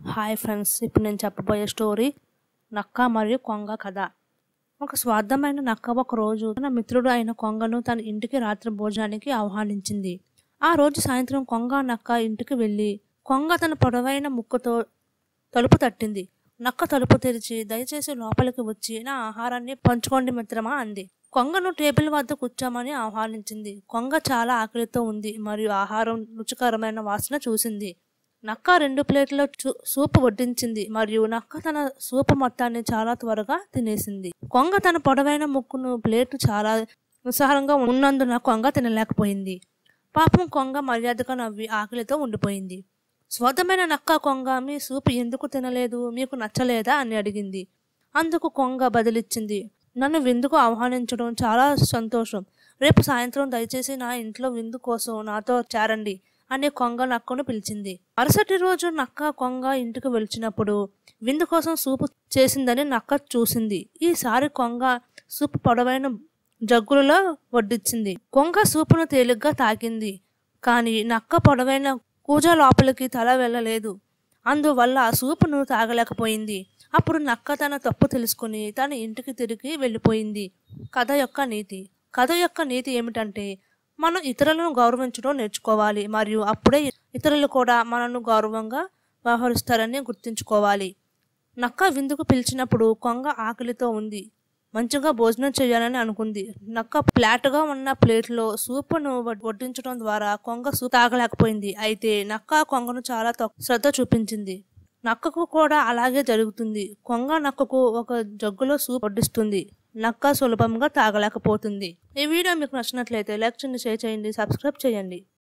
hi friends ఇప్పుడు నేను చెప్పబోయే స్టోరీ నక్క మరియు కొంగ కథ ఒక స్వార్థమైన నక్క ఒక రోజు తన మిత్రుడు అయిన కొంగను తన ఇంటికి రాత్రి భోజనానికి ఆహ్వానించింది ఆ రోజు సాయంత్రం కొంగ నక్క ఇంటికి వెళ్ళి కొంగ తన పొడవైన ముక్కుతో తలుపు తట్టింది నక్క తలుపు తెరిచి దయచేసి లోపలికి వచ్చి నా ఆహారాన్ని పంచుకోండి మిత్రమా అంది కొంగను టేబుల్ వద్ద కూర్చోమని ఆహ్వానించింది కొంగ చాలా ఆకలితో ఉంది మరియు ఆహారం రుచికరమైన వాసన చూసింది నక్క రెండు ప్లేట్ల చూ- సూపు వడ్డించింది మరియు నక్క తన సూపు మొత్తాన్ని చాలా త్వరగా తినేసింది కొంగ తన పొడవైన ముక్కును ప్లేట్ చాలా ఉత్సాహంగా ఉన్నందున కొంగ తినలేకపోయింది పాపం కొంగ మర్యాదగా నవ్వి ఆకలితో ఉండిపోయింది స్వతమైన నక్క కొంగ మీ సూపు ఎందుకు తినలేదు మీకు నచ్చలేదా అని అడిగింది అందుకు కొంగ బదిలిచ్చింది నన్ను విందుకు ఆహ్వానించడం చాలా సంతోషం రేపు సాయంత్రం దయచేసి నా ఇంట్లో విందు కోసం నాతో చేరండి అని కొంగ నక్కను పిలిచింది మరుసటి రోజు నక్క కొంగ ఇంటికి వెలిచినప్పుడు విందు కోసం సూపు చేసిందని నక్క చూసింది ఈసారి కొంగ సూపు పొడవైన జగ్గులలో వడ్డించింది కొంగ సూపును తేలిగ్గా తాకింది కానీ నక్క పొడవైన కూజ లోపలికి తల వెళ్ళలేదు అందువల్ల ఆ సూపును తాగలేకపోయింది అప్పుడు నక్క తన తప్పు తెలుసుకుని తన ఇంటికి తిరిగి వెళ్ళిపోయింది కథ యొక్క నీతి కథ యొక్క నీతి ఏమిటంటే మనం ఇతరులను గౌరవించడం నేర్చుకోవాలి మరియు అప్పుడే ఇతరులు కూడా మనను గౌరవంగా వ్యవహరిస్తారని గుర్తుంచుకోవాలి నక్క విందుకు పిలిచినప్పుడు కొంగ ఆకలితో ఉంది మంచిగా భోజనం చేయాలని అనుకుంది నక్క ఫ్లాట్గా ఉన్న ప్లేట్లో సూపును వడ్- వడ్డించడం ద్వారా కొంగ సూప్ తాగలేకపోయింది అయితే నక్క కొంగను చాలా తక్కు- శ్రద్ధ చూపించింది నక్కకు కూడా అలాగే జరుగుతుంది కొంగ నక్కకు ఒక జగ్గులో సూప్ వడ్డిస్తుంది నక్క సులభంగా తాగలేకపోతుంది ఈ వీడియో మీకు నచ్చినట్లయితే లైక్ చేయండి షేర్ చేయండి సబ్స్క్రైబ్ చేయండి